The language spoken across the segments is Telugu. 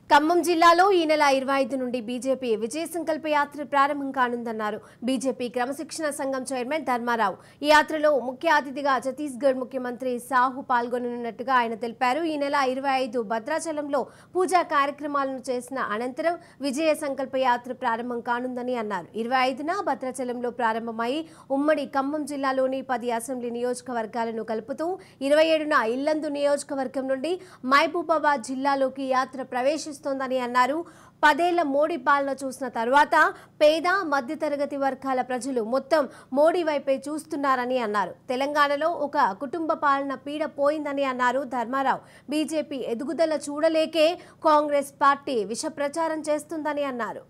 ఖమ్మం జిల్లాలో ఈ నెల ఇరవై ఐదు నుండి బీజేపీ విజయ సంకల్ప యాత్ర ప్రారంభం కానుందన్నారు బీజేపీ క్రమశిక్షణ సంఘం చైర్మన్ ధర్మారావు ఈ యాత్రలో ముఖ్య అతిథిగా ఛత్తీస్గఢ్ ముఖ్యమంత్రి సాహు పాల్గొననున్నట్టుగా ఆయన తెలిపారు ఈ నెల ఇరవై ఐదు భద్రాచలంలో పూజా కార్యక్రమాలను చేసిన అనంతరం విజయ సంకల్ప యాత్ర ప్రారంభం కానుందని అన్నారు ఇరవై ఐదున భద్రాచలంలో ప్రారంభమై ఉమ్మడి ఖమ్మం జిల్లాలోని పది అసెంబ్లీ నియోజకవర్గాలను కలుపుతూ ఇరవై ఏడున ఇల్లందు నియోజకవర్గం నుండి మహబూబాబాద్ జిల్లాలోకి యాత్ర ప్రవేశిస్తోందని అన్నారు పదేళ్ల మోడీ పాలన చూసిన తర్వాత పేద మధ్యతరగతి వర్గాల ప్రజలు మొత్తం మోడీ వైపే చూస్తున్నారని అన్నారు తెలంగాణలో ఒక కుటుంబ పాలన పీడ పోయిందని అన్నారు ధర్మారావు బీజేపీ ఎదుగుదల చూడలేకే కాంగ్రెస్ పార్టీ విష ప్రచారం చేస్తుందని అన్నారు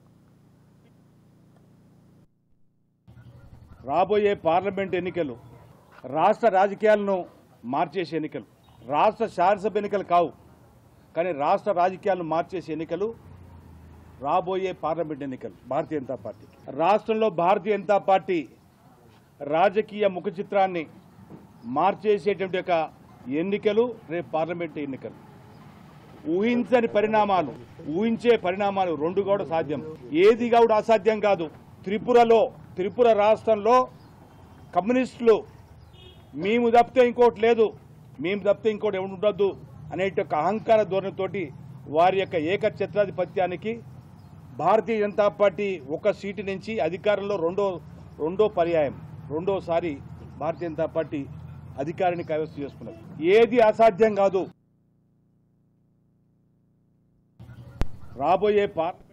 రాబోయే పార్లమెంట్ ఎన్నికలు రాష్ట్ర రాజకీయాలను మార్చేసే ఎన్నికలు రాష్ట్ర శాసనసభ ఎన్నికలు కావు కానీ రాష్ట్ర రాజకీయాలను మార్చేసే ఎన్నికలు రాబోయే పార్లమెంట్ ఎన్నికలు భారతీయ జనతా పార్టీ రాష్ట్రంలో భారతీయ జనతా పార్టీ రాజకీయ ముఖ చిత్రాన్ని మార్చేసేటువంటి ఒక ఎన్నికలు రేపు పార్లమెంట్ ఎన్నికలు ఊహించని పరిణామాలు ఊహించే పరిణామాలు రెండు కూడా సాధ్యం ఏది కూడా అసాధ్యం కాదు త్రిపురలో త్రిపుర రాష్ట్రంలో కమ్యూనిస్టులు మేము తప్పితే ఇంకోటి లేదు మేము తప్పితే ఇంకోటి ఎవరు ఉండొద్దు అనే ఒక అహంకార ధోరణితోటి వారి యొక్క ఏకఛత్రాధిపత్యానికి భారతీయ జనతా పార్టీ ఒక సీటు నుంచి అధికారంలో రెండో రెండో పర్యాయం రెండోసారి భారతీయ జనతా పార్టీ అధికారాన్ని కైవసం చేసుకున్నది ఏది అసాధ్యం కాదు రాబోయే పార్